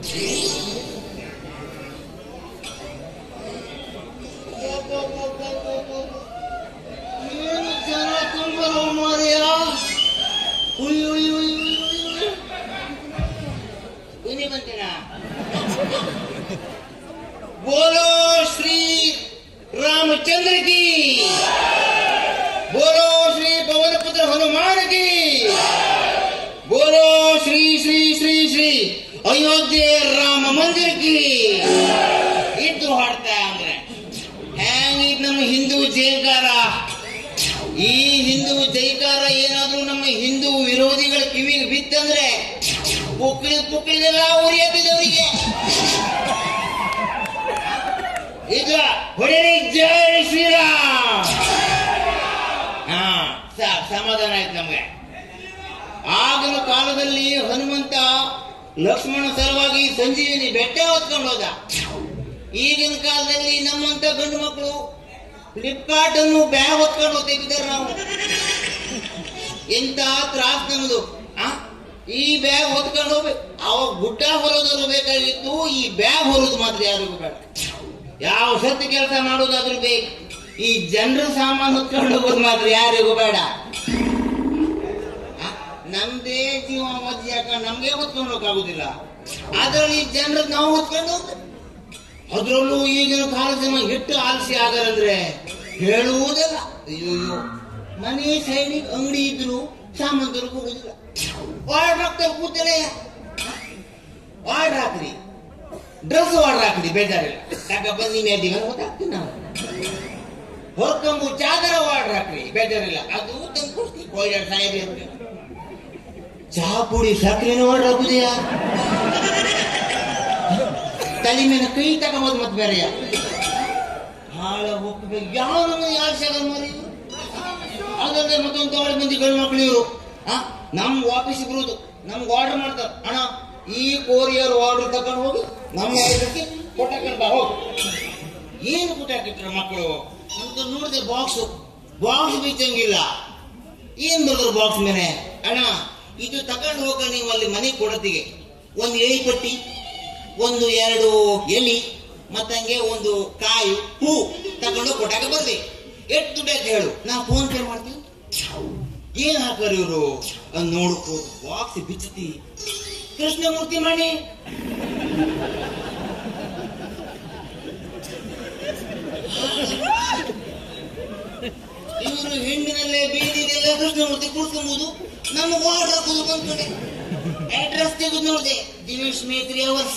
ಏನು ಜನ ತುಂಬರು ಮಾರಿಯ ಉಯ್ ಉಯ್ ಉಯ್ ಉಯ್ ಉಯ್ ಉಯ್ ಬಂತೀನ ಬೋಲೋ ಶ್ರೀ ರಾಮಚಂದ್ರ ಕಿ ಬೋಲೋ ಶ್ರೀ ಪವನ ಪುತ್ರ ಹನುಮಾನ ಕಿ ಬೋಲೋ ಶ್ರೀ ಶ್ರೀ ಶ್ರೀ ಶ್ರೀ ಅಯೋಧ್ಯೆ ರಾಮ ಮಂದಿರ ಕಿ ಇದ್ದು ಹಾಡ್ತಾ ಅಂದ್ರೆ ಹೆಂಗಿದ್ ನಮ್ಮ ಹಿಂದೂ ಜಯಕಾರ ಈ ಹಿಂದೂ ಜೈಕಾರ ಏನಾದ್ರೂ ನಮ್ಮ ಹಿಂದೂ ವಿರೋಧಿಗಳ ಕಿವಿಗೆ ಬಿತ್ತಂದ್ರೆ ಪುಕ್ಳಿ ಪುಕ್ಳಿದೆಲ್ಲ ಉರಿಯತ್ತಿದವರಿಗೆ ಈಗ ಹೊಡೆರಿ ಜೈ ಶ್ರೀರಾಮ್ ಹಾ ಸಾಕ್ ಸಮಾಧಾನ ಆಯ್ತು ನಮ್ಗೆ ಆಗಿನ ಕಾಲದಲ್ಲಿ ಹನುಮಂತ ಲಕ್ಷ್ಮಣ ಸಲುವಾಗಿ ಸಂಜೀವಿನಿ ಬೆಟ್ಟ ಹೊತ್ಕೊಂಡು ಹೋದ ಈಗಿನ ಕಾಲದಲ್ಲಿ ನಮ್ಮಂತ ಗಂಡು ಮಕ್ಕಳು ಫ್ಲಿಪ್ಕಾರ್ಟ್ ಅನ್ನು ಬ್ಯಾಗ್ ಹೊತ್ಕೊಂಡು ಹೋಗ್ತಿದ್ದಾರೆ ನಾವು ಎಂತ ತ್ರಾಸ್ ನಮ್ದು ಆ? ಈ ಬ್ಯಾಗ್ ಹೊತ್ಕೊಂಡು ಹೋಗ್ಬೇಕು ಅವಾಗ ಗುಡ್ಡ ಹೊರೋದಾದ್ರು ಬೇಕಾಗಿತ್ತು ಈ ಬ್ಯಾಗ್ ಹೊರೋದು ಮಾತ್ರ ಯಾರಿಗೂ ಬೇಡ ಯಾವ ಸತ್ತು ಕೆಲಸ ಮಾಡೋದಾದ್ರೂ ಬೇಕು ಈ ಜನರ ಸಾಮಾನು ಹೊತ್ಕೊಂಡು ಹೋಗೋದು ಮಾತ್ರ ಯಾರಿಗೂ ಬೇಡ ಆ? ನಮ್ದೇ ಜೀವ ಮಧ್ಯ ಯಾಕ ನಮ್ಗೆ ಹೊತ್ಕೊಂಡು ಹೋಗಕ್ಕಾಗುದಿಲ್ಲ ಅದ್ರಲ್ಲಿ ಜನರು ನಾವು ಹೊತ್ಕೊಂಡು ಹೋಗ್ತೇವೆ ಅದ್ರಲ್ಲೂ ಈಗಿನ ಕಾಲದ ಜನ ಎಷ್ಟು ಆಲಸಿ ಆದರಂದ್ರೆ ಹೇಳುವುದಿಲ್ಲ ಅಯ್ಯೋ ಮನೆ ಸೈನಿಕ್ ಅಂಗಡಿ ಇದ್ರು ಸಾಮಂತರು ಹೋಗುದಿಲ್ಲ ಆರ್ಡರ್ ಹಾಕ್ತಾರೆ ಕೂತಲೇ ಆರ್ಡರ್ ಹಾಕ್ರಿ ಡ್ರೆಸ್ ಆರ್ಡರ್ ಹಾಕ್ರಿ ಬೇಜಾರಿಲ್ಲ ಯಾಕ ಬನ್ನಿ ಮೇದಿಗೆ ಗೊತ್ತಾಗ್ತೀನಿ ನಾವು ಹೊರ್ಕೊಂಬು ಚಾದರ ಆರ್ಡರ್ ಹಾಕ್ರಿ ಬೇಜಾರಿಲ್ಲ ಅದು ತಂದು ಕೊಡ್ತೀವಿ ಕೋಯ್ಯಾಡ್ ಸಾಹೇಬ್ ಇರ್ಬೇಕು ಚಹಾ ಪುಡಿ ಸಕ್ಕರೆನೂ ಆರ್ಡರ್ ಹಾಕುದಿಯಾ ತಲೆ ಮೇಲೆ ಕೈ ತಗೊಂಬೋದು ಮತ್ತೆ ಬೇರೆಯ ಹಾಳ ಹೋಗ್ಬೇಕು ಯಾವನನ್ನು ಯಾರು ಸಗಲ್ ಮಾಡಿ ಅದಲ್ಲದೆ ಮತ್ತೊಂದು ತಗೊಳ್ಳಿ ಮಂದಿ ಗಂಡು ಮಕ್ಕಳು ಇವರು ಆ ನಮ್ ವಾಪಸ್ ಬರುವುದು ನಮ್ಗೆ ಆರ್ಡರ್ ಮಾಡ್ತಾರೆ ಅಣ್ಣ ಈ ಕೊರಿಯರ್ ಆರ್ಡರ್ ತಗೊಂಡು ಹೋಗಿ ನಮ್ಮ ಇದಕ್ಕೆ ಕೊಟ್ಟಾಕೊಂಡು ಬಾ ಹೋಗು ಏನು ಕೊಟ್ಟಾಕಿಟ್ರ ಮಕ್ಕಳು ಅಂತ ನೋಡಿದೆ ಬಾಕ್ಸ್ ಬಾಕ್ಸ್ ಬಿಚ್ಚಂಗಿಲ್ಲ ಏನ್ ಬರ್ತಾರೆ ಬಾಕ್ಸ್ ಮೇಲೆ ಅಣ್ಣ ಇದು ತಗೊಂಡು ಹೋಗ ನೀವು ಅಲ್ಲಿ ಮನೆ ಕೊಡತಿಗೆ ಒಂದು ಎಳಿ ಪಟ್ಟಿ ಒಂದು ಎರಡು ಎಲಿ ಮತ್ತಂಗೆ ಒಂದು ಕಾಯಿ ಹೂ ತಗೊಂಡು ಕೊಟ್ಟಾಗ ಬರ್ಲಿ ಎಷ್ಟು ದುಡ್ಡು ಅಂತ ಹೇಳು ನಾ ಫೋನ್ ಪೇ ಮಾಡ್ತೀನಿ ಏನ್ ಹಾಕರ್ ಇವರು ಅದ್ ನೋಡ್ಕೋ ಬಾಕ್ಸ್ ಬಿಚ್ಚತಿ ಕೃಷ್ಣಮೂರ್ತಿ ಮಣಿ ಇವರು ಹೆಣ್ಣಿನಲ್ಲೇ ಬೀದಿಗೆಲ್ಲ ಕೃಷ್ಣಮೂರ್ತಿ ಕೂಡ್ಕೊಂಬೋದು ನಮಗೆ ಆರ್ಡರ್ ಹಾಕೋದು ಬಂದ್ಕೊಂಡೆ ಅಡ್ರೆಸ್ ತೆಗೆದು ನೋಡಿದೆ ದಿನೇಶ್ ಮೇತ್ರಿ ವರ್ಷ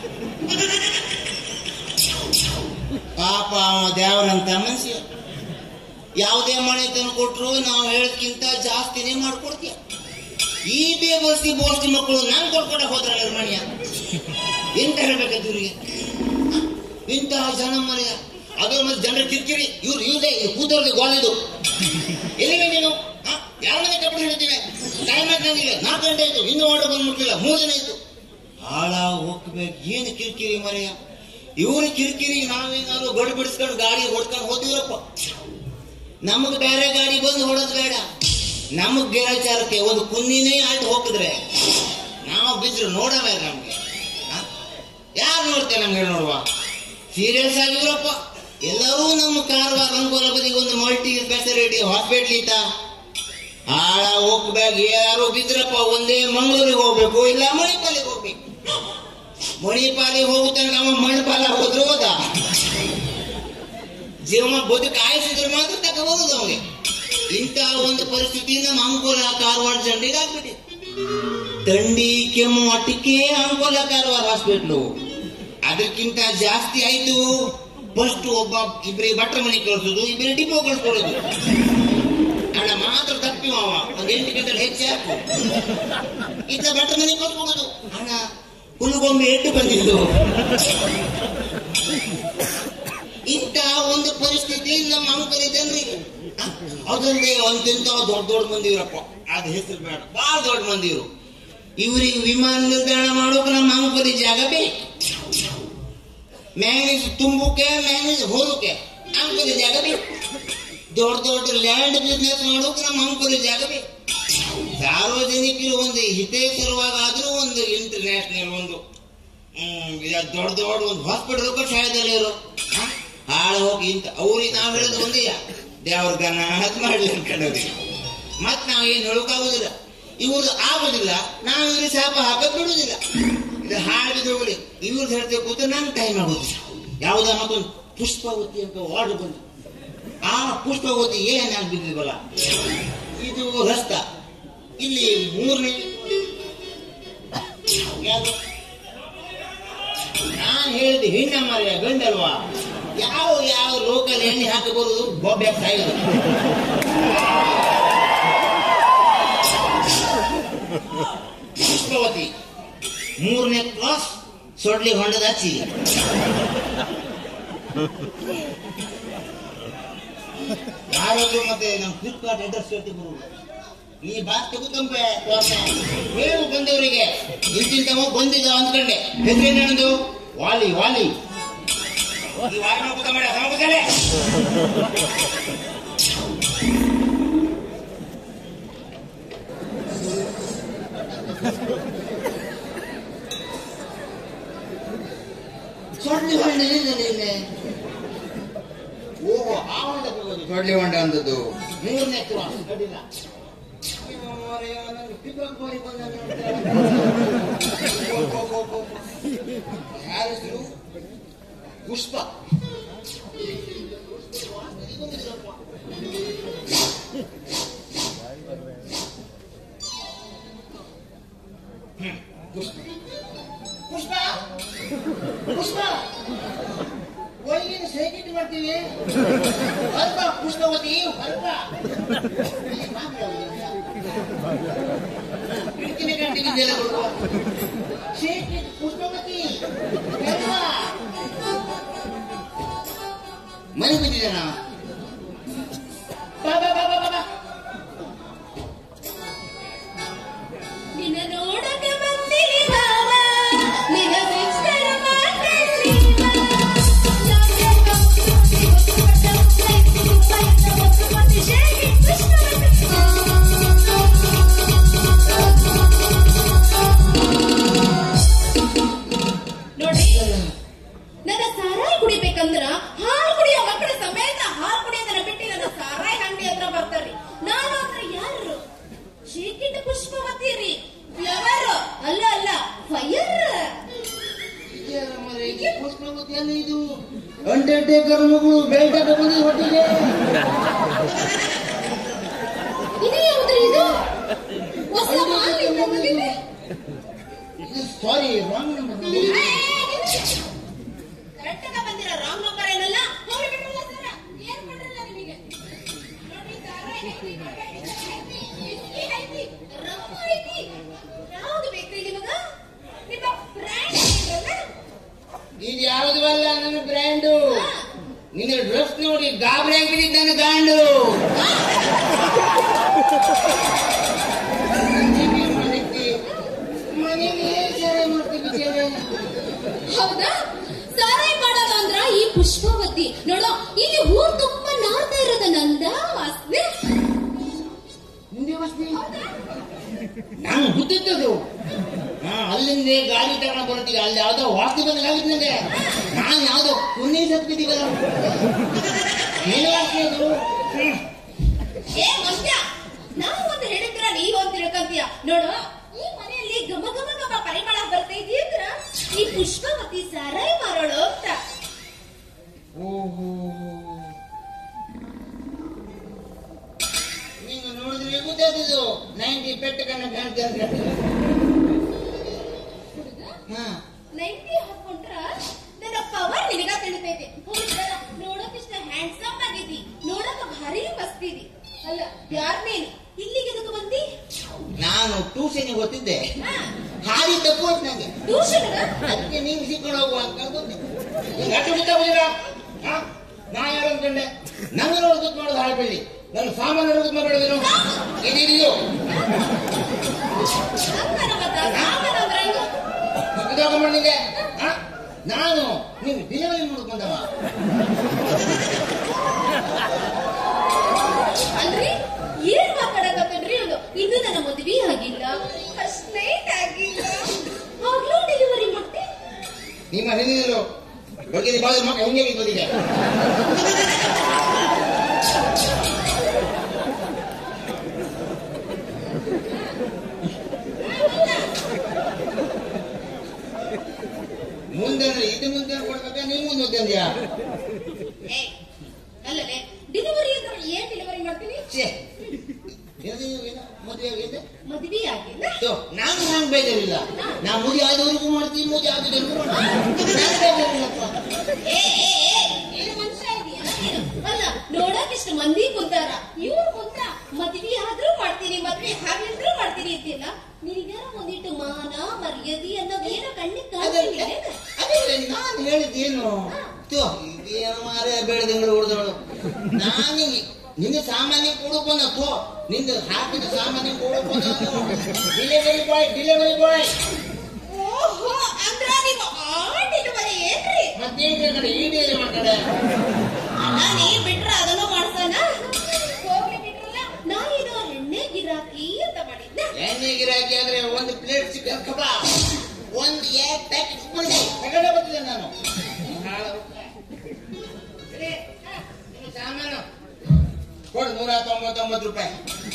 ಪಾಪ ಅವ ದೇವರಂತ ಮನುಷ್ಯ ಯಾವುದೇ ಮನೆ ತಂದು ಕೊಟ್ರು ನಾವು ಹೇಳೋದ್ಕಿಂತ ಜಾಸ್ತಿನೇ ಮಾಡ್ಕೊಡ್ತೀಯ ಈ ಬೇಬಸ್ತಿ ಬೋಸ್ತಿ ಮಕ್ಕಳು ನಾನು ಕೊಡ್ಕೊಡಕ್ ಹೋದ್ರಲ್ಲ ಮನೆಯ ಎಂತ ಹೇಳ್ಬೇಕಂತ ಇವ್ರಿಗೆ ಇಂತಹ ಜನ ಮನೆಯ ಅದರ ಮತ್ತೆ ಜನರ ಕಿರಿಕಿರಿ ಇವ್ರು ಇವ್ರದೇ ಕೂತವ್ರದ್ದು ಗೋಲಿದು ಎಲ್ಲಿಗೆ ನೀನು ಆ? ಯಾವ ಮನೆ ಕಪ್ಪು ಹೇಳ್ತೀವಿ ಟೈಮ್ ಆಯ್ತು ನನಗೆ ನಾಲ್ಕು ಗಂಟೆ ಆಯ್ತು ಇನ್ನೂ ಆರ್ಡರ್ ಬಂದ್ಬಿಡ್ಲಿಲ್ಲ ಮೂರು ಜನ ಆಯ್ತು ಹಾಳ ಹೋಗ್ಬೇಕು ಏನು ಕಿರಿಕಿರಿ ಮರೆಯ ಇವ್ರ ಕಿರಿಕಿರಿ ನಾವೇನಾದ್ರು ಗಡ್ ಬಿಡಿಸ್ಕೊಂಡು ಗಾಡಿ ಹೊಡ್ಕೊಂಡು ಹೋದಿವಪ್ಪ ನಮಗ್ ಬೇರೆ ಗಾಡಿ ಬಂದು ಹೊಡೋದು ಬೇಡ ನಮಗ್ ಗೆಳಚಾರಕ್ಕೆ ಒಂದು ಕುನ್ನಿನೇ ಆಯ್ತು ಹೋಗಿದ್ರೆ ನಾವು ಬಿದ್ರು ನೋಡವೇ ನಮ್ಗೆ ಯಾರು ನೋಡ್ತೇವೆ ನಮ್ಗೆ ನೋಡುವ ಸೀರಿಯಸ್ ಆಗಿರಪ್ಪ ಎಲ್ಲರೂ ನಮ್ಮ ಕಾರವಾರ ರಂಗೋಲ ಬದಿಗೆ ಒಂದು ಮಲ್ಟಿ ಸ್ಪೆಷಾಲಿಟಿ ಹಾಸ್ಪಿಟ್ಲ್ ಇತ್ತ ಆಳ ಹೋಗ್ಬೇಕು ಯಾರು ಬಿದ್ರಪ್ಪ ಒಂದೇ ಮಂಗಳೂರಿಗೆ ಹೋಗ್ಬೇಕು ಇಲ್ಲ ಮಣಿಪಾಲಿಗೆ ಹೋಗ್ಬೇಕು ಮಣಿಪಾಲಿಗೆ ಹೋಗುತ್ತಾಗ ಅವ ಮಣಿಪಾಲ ಹೋದ್ರು ಹೋದ ಜೀವನ ಬದುಕು ಆಯಿಸಿದ್ರೆ ಮಾತ್ರ ತಗೋಬಹುದು ಅವನಿಗೆ ಇಂತಹ ಒಂದು ಪರಿಸ್ಥಿತಿ ನಮ್ಮ ಅಂಕೋಲ ಕಾರವಾರ ಜನರಿಗೆ ಆಗ್ಬಿಟ್ಟಿದೆ ಥಂಡಿ ಕೆಮ್ಮು ಅಟ್ಟಿಕೆ ಅಂಕೋಲ ಕಾರವಾರ ಹಾಸ್ಪಿಟ್ಲು ಅದಕ್ಕಿಂತ ಜಾಸ್ತಿ ಆಯ್ತು ಫಸ್ಟ್ ಒಬ್ಬ ಇಬ್ಬರಿಗೆ ಭಟ್ರ ಮನೆ ಕಳಿಸೋದು ಇಬ್ಬರಿಗೆ ಡಿಪೋ ಕಳಿಸ್ಕೊಡೋದು ಹಣ ಮಾತ್ರ ತಪ್ಪಿ ಮಾವ ಒಂದ್ ಎಂಟು ಗಂಟೆ ಹೆಚ್ಚು ಹಾಕು ಇತ್ತ ಭಟ್ರ ಮನೆ ಕಳಿಸ್ಕೊಡೋದು ಹಣ ಹುಲ್ಗೊಂಬೆ ಎಟ್ಟು ಬಂದಿದ್ದು ಇಂಥ ಒಂದು ಪರಿಸ್ಥಿತಿ ನಮ್ಮ ಅಂಕಲಿ ಜನರಿಗೆ ಅದಲ್ಲದೆ ಒಂದಿಂತ ದೊಡ್ಡ ದೊಡ್ಡ ಮಂದಿ ಇರಪ್ಪ ಅದ್ ಹೆಸರು ಬೇಡ ಬಹಳ ದೊಡ್ಡ ಮಂದಿ ಇವರು ಇವ್ರಿಗೆ ವಿಮಾನ ನಿಲ್ದಾಣ ಮಾಡೋಕೆ ನಮ್ಮ ಅಂಕಲಿ ಜಾಗ ಬೇಕು ಮ್ಯಾನೇಜ್ ತುಂಬಕ್ಕೆ ಮ್ಯಾನೇಜ್ ಹೋಗಕ್ಕೆ ಅಂಕಲಿ ಜಾಗ ಬೇಕು ದೊಡ್ಡ ದೊಡ್ಡ ಲ್ಯಾಂಡ್ ಬಿಸ್ನೆಸ್ ಮಾಡೋಕೆ ನಮ್ಮ ಅಂಕಲಿ ಜಾಗ ಬೇಕು ಸಾರ್ವಜನಿಕರು ಒಂದು ಹಿತೇಶ್ವರವಾಗಾದ್ರೂ ಒಂದು ಇಂಟರ್ನ್ಯಾಷನಲ್ ಒಂದು ಹ್ಮ್ ಈಗ ದೊಡ್ಡ ದೊಡ್ಡ ಒಂದು ಹಾಸ್ಪಿಟಲ್ ಶಾಲೆದಲ್ಲಿ ಇವರು ಹಾಳು ಹೋಗಿ ಇಂತ ಅವ್ರಿಗೆ ನಾವು ಹೇಳೋದು ಒಂದೇ ದೇವ್ರ ಗನ ಅದ್ ಮಾಡ್ಲಿ ಅನ್ಕೊಂಡವ್ರಿಗೆ ಮತ್ ನಾವ್ ಏನ್ ಹೇಳೋಕಾಗುದಿಲ್ಲ ಇವ್ರದ್ದು ಆಗುದಿಲ್ಲ ನಾವು ಇವ್ರಿಗೆ ಶಾಪ ಹಾಕಕ್ ಬಿಡುದಿಲ್ಲ ಇದು ಹಾಳು ಬಿದ್ದು ಹೋಗ್ಲಿ ಇವ್ರದ್ದು ಹೇಳ್ತೇವೆ ಕೂತ ನಂಗೆ ಟೈಮ್ ಆಗುದಿಲ್ಲ ಯಾವ್ದ ಮತ್ತೊಂದು ಪುಷ್ಪವತಿ ಅಂತ ವಾರ್ಡ್ ಬಂತು ಆ ಪುಷ್ಪವತಿ ಏನಾಗಿ ಬಿದ್ದಿಲ್ವಲ್ಲ ಇದು ರಸ್ತ ಇಲ್ಲಿ ಮೂರನೇ ಯಾವ್ದು ನಾನು ಹೇಳಿದೆ ಹೆಣ್ಣ ಮರ್ಯ ಗಂಡಲ್ವಾ ಯಾವ ಯಾವ ಲೋಕಲ್ ಎಣ್ಣೆ ಹಾಕಿ ಬರುದು ಬೊಬ್ಬೆ ಸಾಯಿಲ್ಲ ಪುಷ್ಪವತಿ ಮೂರನೇ ಕ್ಲಾಸ್ ಸೊಡ್ಲಿ ಹೊಂಡದ ಹಚ್ಚಿ ಯಾರಾದ್ರೂ ಮತ್ತೆ ನಮ್ಮ ಫ್ಲಿಪ್ಕಾರ್ಟ್ ಅಡ್ರೆಸ್ ಹೇಳ್ತಿ ಬರುವುದು ಈ ಬಾಸ್ ತೆಗುತ್ತಂಪೆ ಹೇಳು ಬಂದವರಿಗೆ ಇಂತಿಂತವ ಬಂದಿದ್ದ ಅಂದ್ಕೊಂಡೆ ಹೆಸರೇನದು ವಾಲಿ ವಾಲಿ ಈ ವಾಲಿ ನೋಡ್ಕೊತ ಮಾಡ ಸಮಕಲೆ ಸೊಡ್ಲಿ ಹೊಂಡ ನಿನ್ನೆ ಓಹೋ ಆ ಹೊಂಡ ಹೋಗೋದು ಸೊಡ್ಲಿ ಹೊಂಡ ಅಂದದ್ದು ಮೂರನೇ ಕ್ಲಾಸ್ ಅಡ್ಡಿಲ್ಲ ಯಾರು ಪುಷ್ಪ ಹ್ಮ್, ಪುಷ್ಪ ಪುಷ್ಪ ಪುಷ್ಪ ಒಳಗಿನ ಸೈಕಿಟ್ ಮಾಡ್ತೀವಿ ಅಲ್ಪ ಪುಷ್ಪವತಿ ಅಲ್ಪ ಕಿಟಕಿನ ಗಂಟಿಗೆ ಜಲ ಕೊಡುವ ಸೈಕಿಟ್ ಪುಷ್ಪವತಿ ಅಲ್ಪ ಮನೆ ಬಿದ್ದಿದ್ದಾನ ಬಾ ಬಾ ಬಾ ಬಾ ಬಾ ಬಾ ನಿನ್ನ ನೋಡಕ್ಕೆ ಬಂದಿನಿ ಭಾವ ನಿನ್ನ ಸಿಸ್ಟರ್ ಮಾತಾಡ್ಲಿಲ್ಲ ನೋಡಿ ನನ್ನ ಸಾರಾಯಿ ಕುಡಿಬೇಕಂದ್ರ ಹಾಲು ಕುಡಿಯೋ ಮಕ್ಕಳ ಸಮೇತ ಹಾಲು ಕುಡಿಯೋದನ್ನ ಬಿಟ್ಟು ನನ್ನ ಸಾರಾಯಿ ಅಂಗಡಿ ಹತ್ರ ಬರ್ತಾರ್ರಿ ನಾನು ಹತ್ರ ಯಾರು ಶೇಕಿಟ ಪುಷ್ಪವತಿ ರೀ ಫ್ಲವರ್ ಅಲ್ಲ ಅಲ್ಲ ಫೈರ್ ಪುಷ್ಪವತಿ ಅಲ್ಲ ಇದು ಅಂಡರ್ಟೇಕರ್ ಮಗಳು ಬೆಲ್ಟ್ ಹಾಕೊಂಡು ಹೊಟ್ಟಿಗೆ ಇದು ಯಾವ್ದು ಇದು ಹೊಸ ಮಾಲಿನ್ಯ ಬಂದಿದೆ ಸಾರಿ ರಾಂಗ್ ನಂಬರ್ ಕರೆಕ್ಟ್ ಆಗಿ ಬಂದಿರ ರಾಂಗ್ ನಂಬರ್ ಏನಲ್ಲ ಹೋಗ್ಲಿ ಬಿಡ್ರಲ್ಲ ಸರ ಏನ್ ಮಾಡ್ರಲ್ಲ ನಿಮಗೆ ನೋಡಿ ಸಾರಾಯಿ ಐತಿ ಐತಿ ವಿಸ್ಕಿ ಐತಿ ರಮ್ ಐತಿ ಯಾವ್ದು ಬೇಕ್ರಿ ನಿಮಗ ನಿಮ್ಮ ಬ್ರ್ಯಾಂಡ್ ಐತಲ್ಲ ಇದು ಯಾವ್ದು ಅಲ್ಲ ನನ್ನ ಬ್ರ್ಯಾಂಡು ನಿನ್ನ ಡ್ರೆಸ್ ನೋಡಿ ಗಾಬರಿ ಆಗ್ಬಿಟ್ಟಿದ್ದ ನನ್ನ ಗಾಂಡು ಮನೇಲಿ ಸೇವೆ ಮಾಡ್ತೀವಿ ಸೇವೆ ಹೌದಾ ಸಾರಾಯಿ ಮಾಡೋದು ಅಂದ್ರ ಈ ಪುಷ್ಪವತಿ ನೋಡೋ ಇಲ್ಲಿ ಊರ್ ತುಂಬಾ ನಾರ್ತಾ ಇರೋದ ನಂದ ವಾಸನೆ ಮುಂದೆ ವಾಸನೆ ನಾನು ಗೊತ್ತಿದ್ದದು ಹಾ ಅಲ್ಲಿಂದ ಗಾಡಿ ತಗೊಂಡು ಬರ್ತೀವಿ ಅಲ್ಲಿ ಯಾವ್ದೋ ವಾಸ್ತು ಬಂದಾಗ ಆಗಿತ್ತು ನನಗೆ ನಾನು ಯಾವ್ದೋ ಪುಣ್ಯ ಸತ್ಬಿದ್ದೀವಲ್ಲ ಏನು ವಾಸನೆ ಅದು ಹ್ಮ್. ಏ ಮನುಷ್ಯ ನಾವು ಒಂದು ಹೇಳಿದ್ರ ನೀವ್ ಒಂದ್ ತಿಳ್ಕೊಂತೀಯ ನೋಡು ಈ ಮನೆಯಲ್ಲಿ ಘಮ ಘಮ ಘಮ ಪರಿಮಳ ಬರ್ತಾ ಇದೆಯಂದ್ರ ಈ ಪುಷ್ಪವತಿ ಸಾರಾಯಿ ಮಾರೋಳು ಅಂತ ಓಹೋ ನೀನು ನೋಡಿದ್ರೆ ಗೊತ್ತಾದದು ನೈಂಟಿ ಪೆಟ್ಟು ಕಣ್ಣ ಕಾಣ್ತಾ ಅಂತ ಹಾ ನೈಂಟಿ ಹಾಕೊಂಡ್ರ ನನ್ನ ಪವರ್ ನಿನಗ ತಿಳಿತೈತಿ ಹೋಗಿದ್ರ ನೋಡಕ್ ಇಷ್ಟ ಹ್ಯಾಂಡ್ಸಮ್ ಆಗಿದಿ ನೋಡಕ್ ಭಾರಿ ಮಸ್ತ್ ಇದಿ ಅಲ್ಲ ಯಾರ್ ನೀನು ಇಲ್ಲಿಗೆ ಎದಕ್ ಬಂದಿ ನಾನು ಟ್ಯೂಷನ್ಗೆ ಗೊತ್ತಿದ್ದೆ ಹಾ ಹಾದಿ ತಪ್ಪೋತ್ ನಂಗೆ ಟ್ಯೂಷನ್ ಅದಕ್ಕೆ ನೀವು ಸಿಕ್ಕೊಂಡು ಹೋಗುವ ಅಂತ ಗೊತ್ತೆ ನಿಂಗೆ ಅಷ್ಟು ಗೊತ್ತಾಗುದಿಲ್ಲ ಹಾ ನಾ ಯಾರು ಅನ್ಕೊಂಡೆ ನಂಗೆ ನೋಡಿ ಗೊತ್ತು ಮಾಡೋದು ಹಾಳು ಬೆಳ್ಳಿ ನನ್ನ ಸಾಮಾನು ಗೊತ್ತು ಮಾಡೋದೇನು ಇದಿದೆಯೋ ಇದಾಕೊಂಡ್ಬಂದಿದೆ ನಾನು ನೀವು ಡಿಲಿವರಿ ಮಾಡ್ಕೊಂಡವ ಅಲ್ರಿ ಏನ್ ಮಾತಾಡಕತ್ತನ್ರಿ ಅದು ಇನ್ನು ನನ್ನ ಮದ್ವಿ ಆಗಿಲ್ಲ ಫಸ್ಟ್ ನೈಟ್ ಆಗಿಲ್ಲ ಆಗ್ಲೂ ಡೆಲಿವರಿ ಮಾಡ್ತೆ ನಿಮ್ಮ ಹೆಣ್ಣಿನರು ಬಗ್ಗೆ ಬಾದ ಮಕ್ಕ ಹೆಂಗೆ ಬದಿಗೆ ಮುಂದೆ ಇದು ಮುಂದೆ ಕೊಡ್ಬೇಕಾ ನೀವು ಮುಂದೆ ಅಂದ್ಯಾ ಏ ಅಲ್ಲದೆ ಡೆಲಿವರಿ ಅಂದ್ರೆ ಏನ್ ಡೆಲಿವರಿ ಮಾಡ್ತೀನಿ ಛೇ ಇದು ಏನು? ಮದುವೆ ಆಗಿದೆ ಮದ್ವೆ ಆಗಿಲ್ಲ ಸೊ, ನಾನು ನಂಗೆ ಬೇಜಾರಿಲ್ಲ ನಾ ಮುದಿ ಆದವರೆಗೂ ಮಾಡ್ತೀನಿ ಮುದಿ ಆಗದವರೆಗೂ ಮಾಡ್ತೀನಿ ನಂಗ್ ಬೇಜಾರಿಲ್ಲಪ್ಪ. ಏ ಏ ಏ ಏನು ಮನುಷ್ಯ ಇದೀಯಾ ನೀನು? ಅಲ್ಲ ನೋಡಕ್ ಇಷ್ಟು ಮಂದಿ ಕುಂತಾರ ಇವ್ರು ಕುಂತ ಮದ್ವೆ ಆದ್ರೂ ಮಾಡ್ತೀನಿ ಮದ್ವೆ ಹಾಗಿದ್ರು ಮಾಡ್ತೀನಿ ಅಂತಿಲ್ಲ ನಿನಗಾರ ಒಂದಿಟ್ಟು ಮಾನ ಮರ್ಯಾದೆ ಅನ್ನೋದು ಏನೋ ಕಣ್ಣಿಗೆ ಅದಲ್ಲ ಕಾಣಿಸ್ತಿಲ್ಲ ಅದೇ ನಾನು ಹೇಳಿದ್ದೇನು ಥು, ಇದೇನು ಮಾರೇ ಬೆಳೆದಂಗಳು ಹೊಡೆದವಳು ನಾನು ನಿನ್ನ ಸಾಮಾನ್ಯ ಕೊಡು ಬಂದಪ್ಪೋ ನಿಂದ ಹಾಕಿದ ಸಾಮಾನ್ಯ ಕೊಡು ಬಂದ ಡಿಲಿವರಿ ಬಾಯ್ ಡಿಲಿವರಿ ಬಾಯ್ ಓಹೋ ಅಂದ್ರ ನೀವು ಆ ಡೆಲಿವರಿ ಏನ್ರಿ ಮತ್ತೇನ್ರಿ ಕಡೆ ಈ ಡೇಲಿ ಮಾಡ್ತಾರೆ ಅಲ್ಲ ನೀ ಬಿಟ್ರ ಅದನ್ನು ಮಾಡ್ಸಣ ಹೋಗ್ಲಿ ಬಿಟ್ರಲ್ಲ ನಾ ಇದು ಎಣ್ಣೆ ಗಿರಾಕಿ ಅಂತ ಮಾಡಿದ್ನ ಎಣ್ಣೆ ಗಿರಾಕಿ ಆದ್ರೆ ಒಂದು ಪ್ಲೇಟ್ ಚಿಕನ್ ಕಬಾಬ್ ಒಂದು ಎರಡು ಪ್ಯಾಕೆಟ್ ಬಂದೆ ತಗೊಂಡೆ ಬರ್ತಿದ್ದೆ ನಾನು ಹಾಳು. ಸರಿ, ಹಾ, ನಿಮ್ಮ ಸಾಮಾನು ಕೊಡು ನೂರ ತೊಂಬತ್ತೊಂಬತ್ತು ರೂಪಾಯಿ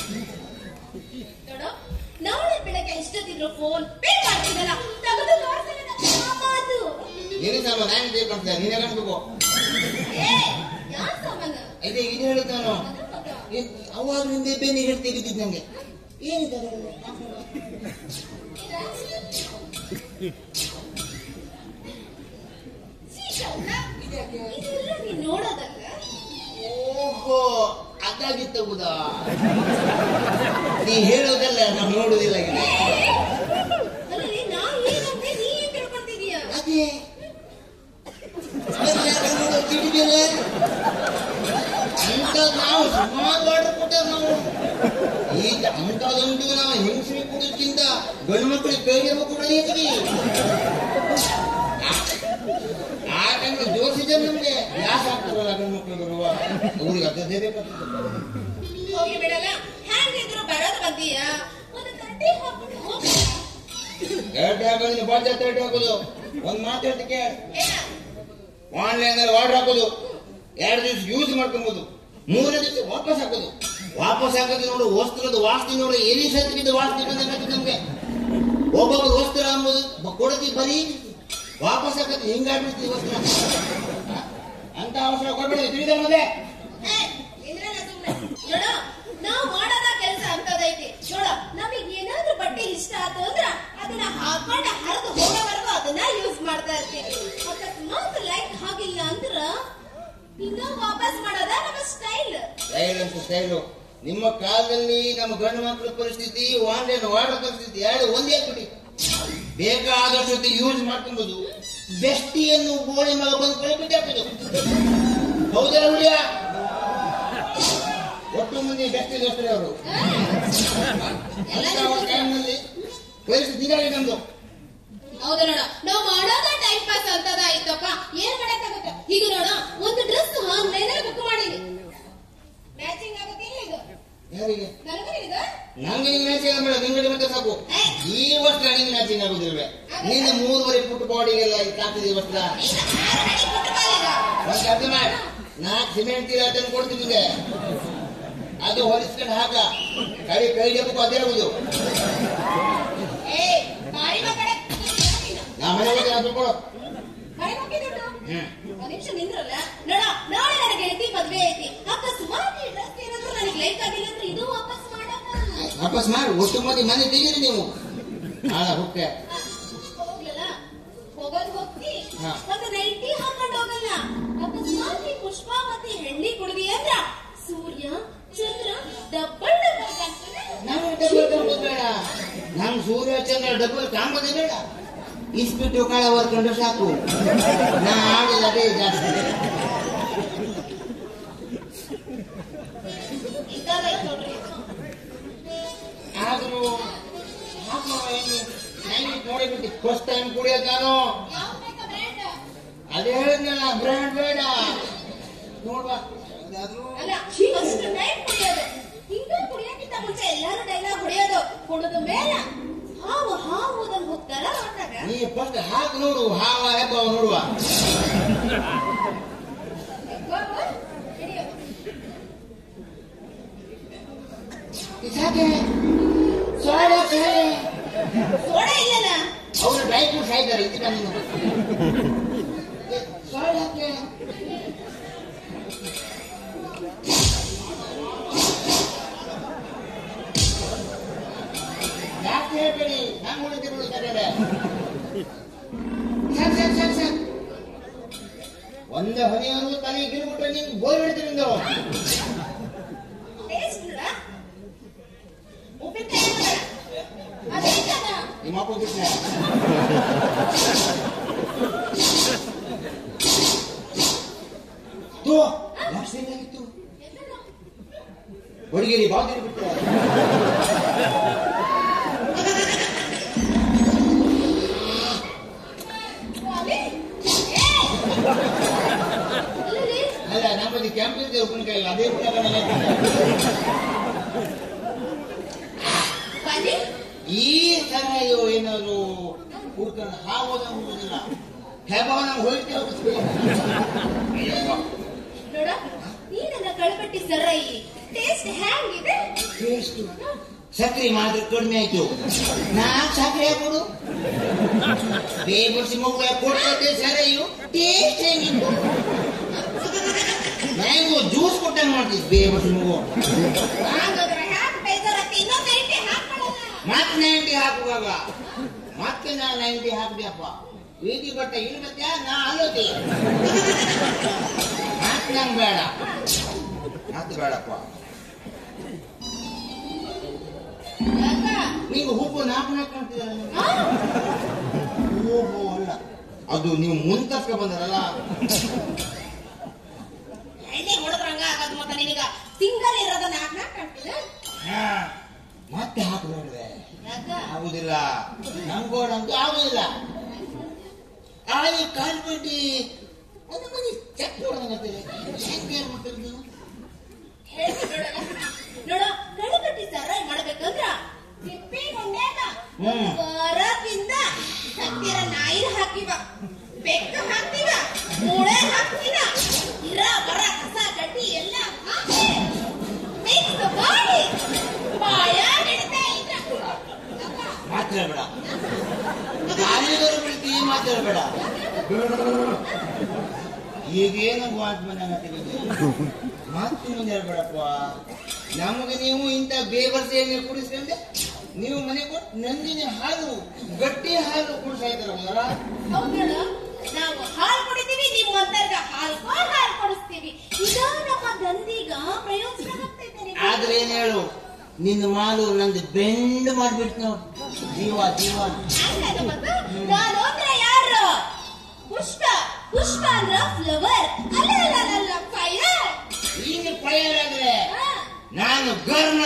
ನೋಡು ನಾಳೆ ಬೆಳಗ್ಗೆ ಎಷ್ಟೊತ್ತಿದ್ರು ಫೋನ್ ಪೇ ಮಾಡ್ತೀನಲ್ಲ ತಗೊಂಡು ತೋರ್ಸಲ್ಲ ನನ್ನ ಮಾತು ನಿನ್ನ ಸಾಮಾನು ನಾನು ತಿಳ್ಕೊಂಡ್ರೆ ನೀನೇ ಕಾಣಿಸ್ಬೇಕು ಏ ಯಾರ್ ಸಾಮಾನ ಇದೆ ಇದು ಹೇಳಿದ್ ನಾನು ಅದ್ರ ಮಗ. ಏನ್ ಅವಾಗ ನಿಂದೆ ಬೆನ್ನಿ ಹೇಳ್ತಿ ಬಿದ್ದಿದ್ ನಂಗೆ ಏನಿದೆ ಅದ್ರಲ್ಲಿ? ಸೀಸಲ್ಲ? ಇದೆಲ್ಲ ನೀನ್ ನೋಡೋದಲ್ಲ ಓಹೋ ಅದಾಗಿತ್ತ ಬುದಾ ನೀ ಹೇಳೋದಲ್ಲ ನಾವು ನೋಡುದಿಲ್ಲ ಇಲ್ಲಿ. ಅಲ್ಲರಿ ನಾ ಏನಂತೆ ನೀ ಏನ್ ತಿಳ್ಕೊಂತಿದೀಯ ಅದೇ ಅದೇ ಯಾಕೆ ನೋಡೋ ತಿರುಗಿಲ್ಲ? ಅಂತ ನಾವು ಸುಮಾರು ಆರ್ಡರ್ ಕೊಟ್ಟೆ ನಾವು ಈಗ ಅಂತದೊಂದು ನಾವು ಹೆಂಗಸರಿಗೆ ಕೊಡೋದ್ಕಿಂತ ಗಂಡು ಮಕ್ಕಳಿಗೆ ಕೈಗೆ ಕೂಡ ಹೆಚ್ಚಿಗೆ ಆ ಟೈಮ್ ಜೋಶಿದೆ ನಮ್ಗೆ ಯಾಕೆ ಆಗ್ತಾರಲ್ಲ ಗಂಡು ಮಕ್ಕಳು ಬರುವ ಅವ್ರಿಗೆ ಅದೇ ಬೇಕಾಗ್ತದೆ ಹೋಗಿ ಬಿಡಲ್ಲ ಹ್ಯಾಂಗಿದ್ರು ಬರೋದು ಬಂದೀಯ ಒಂದು ತಟ್ಟೆ ಹಾಕ್ಬಿಟ್ಟು ಹೋಗಿ ಎರಡು ಹಾಕೋದು ಬಾಜ ತರ್ಟಿ ಹಾಕೋದು ಒಂದ್ ಮಾತಾಡ್ಲಿಕ್ಕೆ ಏನ ಆನ್ಲೈನ್ ಅಲ್ಲಿ ಆರ್ಡರ್ ಹಾಕೋದು ಎರಡು ದಿವಸ ಯೂಸ್ ಮಾಡ್ಕೊಬೋದು ಮೂರನೇ ದಿವಸ ವಾಪಸ್ ಹಾಕೋದು ವಾಪಸ್ ಹಾಕೋದು ನೋಡು ವಸ್ತ್ರದ ವಾಸನೆ ನೋಡು ಎಲ್ಲಿ ಸತ್ತಿದ್ದು ವಾಸನೆ ಬಂದಾಗತ್ತೆ ನಮ್ಗೆ ಒಬ್ಬೊಬ್ಬ ವಸ್ತ್ರ ಅಂಬುದು ಬ- ಕೊಡತಿ ಬರೀ ವಾಪಸ್ ಹಾಕೋದು ಹಿಂಗಾಡ್ಬಿಡ್ತೀವಿ ವಸ್ತ್ರ ಅಂತ ಅವಸರ ಕೊಡ್ಬೇಡಿ ತಿಳಿದ ಮದೆ ಏ, ಇದ್ರಲ್ಲ ಸುಮ್ನೆ. ನೋಡು, ನಾವ್ ಮಾಡೋದ ಕೆಲ್ಸ ಅಂತದೈತಿ ನೋಡ ನಮಗ್ ಏನಾದ್ರೂ ಬಟ್ಟೆ ಇಷ್ಟ ಆತು ಅಂದ್ರ ಅದನ್ನ ಹಾಕೊಂಡ ಹರಿದು ಹೋಗೋವರೆಗೂ ಅದನ್ನ ಯೂಸ್ ಮಾಡ್ತಾ ಇರ್ತೀವಿ ಅಕಸ್ಮಾತ್ ಲೈಕ್ ಹಾಗಿಲ್ಲ ಅಂದ್ರ ಇನ್ನ ವಾಪಸ್ ಮಾಡೋದ ನಮ್ಮ ಸ್ಟೈಲ್ ಸ್ಟೈಲ್ ಅಂತ ಸ್ಟೈಲು ನಿಮ್ಮ ಕಾಲದಲ್ಲಿ ನಮ್ಮ ಗಂಡು ಮಕ್ಕಳ ಪರಿಸ್ಥಿತಿ ಆನ್ಲೈನ್ ಆರ್ಡರ್ ಪರಿಸ್ಥಿತಿ ಎರಡು ಒಂದೇ ಬಿಡಿ ಬೇಕಾದಷ್ಟು ಯೂಸ್ ಮಾಡ್ಕೊಬೋದು ಬೆಸ್ಟಿಯನ್ನು ಗೋಳಿ ಮಗ ಬಂದು ಕಳಿಬಿಟ್ಟು ಹಾಕೋದು ಹೌದಲ್ಲ ಹುಲಿಯ ಒಟ್ಟು ಮಂದಿ ಬೆಸ್ಟಿ ದೋಸ್ತರೇ ಅವರು ಅಂತ ಟೈಮ್ನಲ್ಲಿ ಪರಿಸ್ಥಿತಿ ಹೀಗಾಗಿ ನಮ್ದು ಹೌದು ನೋಡ ನಾವ್ ಮಾಡೋದ ಟೈಮ್ ಪಾಸ್ ಅಂತದ ಆಯ್ತಪ್ಪ ಏನ್ ಮಾಡಕ್ಕಾಗತ್ತ ಈಗ ನೋಡ ಒಂದು ಡ್ರೆಸ್ ಆನ್ಲೈನ್ ಅಲ್ಲಿ ಬುಕ್ ಮಾಡೀನಿ ಮ್ಯಾಚಿಂಗ್ ಆಗುತ್ತಿಲ್ಲ ಇದು ಯಾರಿಗೆ ನನಗೂ ಇದು ನಂಗೆ ನಿಂಗೆ ಮ್ಯಾಚಿಂಗ್ ಬೇಡ ನಿಂಗೆ ಮತ್ತೆ ಸಾಕು ಈ ವಸ್ತ್ರ ನಿಂಗೆ ಮ್ಯಾಚಿಂಗ್ ಆಗುದಿಲ್ವೇ ನಿನ್ನ ಮೂರುವರೆ ಫುಟ್ ಬಾಡಿಗೆಲ್ಲ ಹಾಕಿದ ವಸ್ತ್ರ ಈಗ ಆರು ಅಡಿ ಬಿಟ್ಟು ಬಾಲಿಗ. ಒಂದ್ ಕೆಲಸ ಮಾಡಿ ನಾಲ್ಕು ಸಿಮೆಂಟ್ ಚೀಲ ತಂದು ಕೊಡ್ತೀನಿ ನಿಂಗೆ ಅದು ಹೊಲಿಸ್ಕೊಂಡು ಹಾಕ ಕೈ ಕೈ ಜಪ್ಪು ಅದೇ ಆಗುದು ಏ ಬಾರಿ ಮಕ್ಕಳೇ ನಾ ಮನೆ ಹೋಗಿ ಅದು ಕೊಡು ಬಾರಿ ಮಕ್ಕಿ ದುಡ್ಡು ಹ್ಮ್ ಒಂದ್ ನಿಮಿಷ ನಿಂದ್ರಲ್ಲ ನೋಡ ನಾಳೆ ನನ್ನ ಗೆಳತಿ ಮದ್ವೆ ಐತಿ ಅಕಸ್ಮಾತ್ ಈ ಡ್ರೆಸ್ ಏನಾದ್ರು ನನಗೆ ಲೈಕ್ ಆಗಿಲ್ಲ ಅಂದ್ರೆ ಇದು ವಾಪಸ್ ಮಾಡಲ್ಲ ವಾಪಸ್ ಮಾಡಿ ಒಟ್ಟು ಮಂದಿ ಮನೆ ತೆಗೀರಿ ನೀವು ಹಾಳ ಹುಕ್ಕೆ ಹೋಗ್ಲಲ್ಲ ಹೋಗೋದ್ ಹೋಗ್ತಿ ಹಾ. ಒಂದು ನೈಟಿ ಹಾಕೊಂಡ್ ಹೋಗಲ್ಲ ಅಕಸ್ಮಾತ್ ಈ ಪುಷ್ಪ ಮತ್ತೆ ಹೆಣ್ಣಿ ಕುಡ್ದಿ ಅಂದ್ರ ಸೂರ್ಯ ಚಂದ್ರ ಡಬ್ಬಲ್ ಡಬ್ಬಲ್ ಕಾಣ್ತಾನೆ ನಂಗೆ ಡಬಲ್ ಕಾಂಬೋದು ಬೇಡ ನಂಗೆ ಸೂರ್ಯ ಚಂದ್ರ ಡಬಲ್ ಕಾಂಬೋದೇ ಬೇಡ ಇಸ್ಬಿಟ್ಟು ಕಾಳ ಹೊರ್ಕೊಂಡು ಸಾಕು ನಾ ಆಡಿಲ್ಲ ಅದೇ ಜಾಸ್ತಿ ಇದಾಗೈತ್ ನೋಡ್ರಿ ಆದ್ರೂ ಹಾಕೋ ಏನು ನೈಟ್ ನೋಡಿಬಿಟ್ಟು ಫಸ್ಟ್ ಟೈಮ್ ಕುಡಿಯೋದು ನಾನು ಯಾವ ಬೇಕಾ ಬ್ರ್ಯಾಂಡ್ ಅದೇ ಹೇಳಿದ್ನಲ್ಲ ಬ್ರ್ಯಾಂಡ್ ಬೇಡ ನೋಡ್ವಾ ಯಾವ್ದಾದ್ರು ಅಲ್ಲ ಅಷ್ಟು ಟೈಮ್ ಕುಡಿಯೋದು ಹಿಂಗ ಕುಡಿಯೋಕ್ಕಿಂತ ಮುಂಚೆ ಎಲ್ಲಾರು ಡೈಲಾಗ್ ಹೊಡೆಯೋದು ಕುಡಿದ ಮೇಲೆ ಹಾವು ಹಾವುದನ್ನು ಹೋಗ್ತಾರ ಅಂದಾಗ ನೀ ಫಸ್ಟ್ ಹಾಕಿ ನೋಡು ಹಾವ ಹೆಬ್ಬ ನೋಡುವ ಸಾಕೆ ಸಾಕೆ ಸೋಡ ಇಲ್ಲನ ಅವರು ಡ್ರೈ ಫ್ರೂಟ್ಸ್ ಹಾಕಿದ್ದಾರೆ ಇದಕ್ಕೆ ನೀನು ಸಾರಿ ಹಾಕಿ ಯಾಕೆ ಹೇಳ್ಬೇಡಿ ನಾನು ಉಳಿದು ಬಿಡುತ್ತಾರೆ ಸಾಕ್ ಸಾಕ್ ಸಾಕ್ ಸಾಕ್ ಒಂದು ಹನಿಯನ್ನು ತಲೆ ಗಿಲ್ಬಿಟ್ರೆ ನಿಂಗೆ ಬೋರ್ ಹಿಡಿತೀನಿ ನಿಂದು ಟೇಸ್ಟ್ ಇಲ್ಲ ಉಪ್ಪಿನಕಾಯಿ ಅಲ್ಲ. ಅದೇನನ? ನಿಮ್ಮ ಅಪ್ಪ ಬಿಟ್ಟೆ ತೋ ಲಾಸ್ಟ್ ಏನಾಗಿತ್ತು ಹುಡುಗಿರಿ ಬಾಗಿಲು ಬಿಟ್ಟು ಸ್ವಾಮಿ? ಏ! ಅಲ್ಲಲ್ಲಿ? ಅಲ್ಲ ನಮ್ಮಲ್ಲಿ ಕ್ಯಾಂಪಿಂಗ್ ಉಪ್ಪಿನಕಾಯಿ ಇಲ್ಲ ಅದೇ ಉಪ್ಪಿನಕಾಯಿ ಬಾಜಿ? ಈ ತರ ಇವು ಏನಾದ್ರು ಹುಡ್ಕೊಂಡು ಹಾವು ನಮ್ಗೆ ಹೋಗುದಿಲ್ಲ ಹೆಬ್ಬಾವ ನಮ್ಗೆ ಹೋಯ್ತು ನೋಡ ಈ ನನ್ನ ಕಳಪಟ್ಟಿ ಸರೈ ಟೇಸ್ಟ್ ಹ್ಯಾಂಗಿದೆ ಟೇಸ್ಟ್ ಸಕ್ರೆ ಮಾತ್ರ ಕಡಿಮೆ ಆಯ್ತು ನಾ ಸಕ್ರೆ ಹಾಕೊಡು ಬೇಬರ್ಸಿ ಮಗು ಕೊಡ್ತದೆ ಸರಿಯು ಟೇಸ್ಟ್ ಹೆಂಗಿತ್ತು ಮ್ಯಾಂಗೋ ಜ್ಯೂಸ್ ಕೊಟ್ಟಂಗೆ ಮಾಡ್ತಿದ್ ಬೇಬರ್ಸಿ ಮಗು ಹಾಗಾದ್ರೆ ಹ್ಯಾಂಗ್ ಬೇಜಾರತ್ತೆ ಇನ್ನೊಂದು ಐಟಿ ಹಾಕೊಳ್ಳಲ್ಲ ಮತ್ತೆ ನೈಂಟಿ ಹಾಕುವಾಗ ಮತ್ತೆ ನಾ ನೈಂಟಿ ಹಾಕ್ಬೇಕಪ್ಪ ವೀದಿ ಬಟ್ಟೆ ಇಳ್ಬತ್ಯ ನಾ ಅಲ್ಲೋತಿ ಮತ್ತೆ ನಂಗೆ ಬೇಡ ಮತ್ತೆ ಬೇಡಪ್ಪ ಯಾಕ? ನೀವು ಹೂವು ನಾಲ್ಕು ನಾಲ್ಕು ಕಾಣ್ತಿದ್ದೀರ ನೀವು. ಆ? ಓಹೋ ಅಲ್ಲ ಅದು ನೀವು ಮುಂತಸ್ಕ ಬಂದರಲ್ಲ ಎಣ್ಣೆ ಹೊಡೆದ್ರಂಗ ಆಗದ್ ಮತ್ತ ನಿನಗ ಸಿಂಗಲ್ ಇರೋದ ನಾಲ್ಕು ನಾಲ್ಕು ಕಾಣ್ತಿದೆ ಹಾ, ಮತ್ತೆ ಹಾಕಬೇಡ್ರೆ ಯಾಕ ಆಗುದಿಲ್ಲ ನಂಗೋಡಂತೂ ಆಗುದಿಲ್ಲ ಆಗಿ ಕಾಲ್ ಬಿಟ್ಟು ಒಂದು ಮನೆ ಚೆಕ್ ನೋಡಂಗತ್ತೀರಿ ಹೆಂಗೆ ಏನ್ ಮಾಡ್ತೀರಿ ನೀವು ಹೇಳ್ತೀನಿ ನೋಡ ನೋಡ ಕಳಪಟ್ಟಿ ಸರೈ ಮಾಡ್ಬೇಕಂದ್ರ ಸಿಪ್ಪಿ ಗುಂಡ್ಯಾಗ ಹ್ಮ್. ಬರಕಿಂದ ಸತ್ತಿರ ನಾಯಿ ಹಾಕಿವ ಬೆಕ್ಕ ಹಾಕ್ತಿವ ಮೂಳೆ ಹಾಕ್ತಿವ ಇರ ಬರ ಕಸ ಗಡ್ಡಿ ಎಲ್ಲ ಹಾಕಿ ಮಿಕ್ಸ್ ಮಾಡಿ ಬಾಯಾಗ ಇಡ್ತಾ ಇದ್ರ ಮಾತಾಡಬೇಡ ಕಾಲಿದವರು ಬಿಡ್ತಿ ಮಾತಾಡಬೇಡ ಈಗೇನು ಮಾತು ಬಂದಂಗ ಮಾತು ಮುಂದೆ ಹೇಳ್ಬೇಡಪ್ಪ ನಮಗೆ ನೀವು ಇಂಥ ಬೇಬರ್ಸಿ ಎಣ್ಣೆ ಕುಡಿಸ್ಕೊಂಡೆ ನೀವು ಮನೆ ಕೊಟ್ಟು ನಂದಿನಿ ಹಾಲು ಗಟ್ಟಿ ಹಾಲು ಕುಡಿಸಾಯ್ತಾರ ಮೊದಲ ಹೌದಲ್ಲ ನಾವು ಹಾಲು ಕುಡಿತೀವಿ ನಿಮ್ಮ ಅಂತರ್ಗ ಹಾಲು ಹಾಲು ಕೊಡಿಸ್ತೀವಿ ಇದ ನಮ್ಮ ದಂದಿಗ ಪ್ರಯೋಜನ ಆಗ್ತೈತೆ ನಿಮ್ಗೆ. ಆದ್ರೆ ಏನ್ ಹೇಳು ನಿನ್ನ ಮಾಲು ನಂದು ಬೆಂಡ್ ಮಾಡ್ಬಿಟ್ಟು ನೋಡು ಜೀವ ಜೀವ ಹಂಗಲ್ಲ ಮತ್ತೆ? ನಾನು ಅಂದ್ರೆ ಯಾರು ಪುಷ್ಪ ಪುಷ್ಪ ಅಂದ್ರ ಫ್ಲವರ್ ಅಲ್ಲ ಅಲ್ಲ ಅಲ್ಲ, ಅಲ್ಲ ಫೈರ್ ಈಗ ಫೈರ್ ಆದ್ರೆ ನಾನು ಗರ್ನ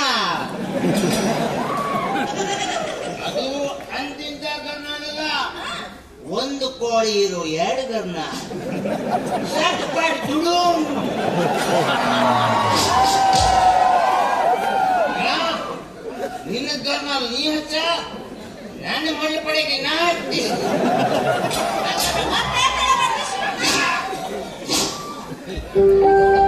ಅದು ಅಂತಿಂತ ಗರ್ನ ಅಲ್ಲ ಒಂದು ಕೋಳಿ ಇರೋ ಎರಡು ಗರ್ನ ಸಟ್ ಪಟ್ ದುಡುಂ. ಆ, ನಿನ್ನ ಗರ್ನ ನೀ ಹಚ್ಚ ನನ್ನ ಮಳೆ ಪಡೆಗೆ ನಾ ಹತ್ತಿ ಮತ್ತೆ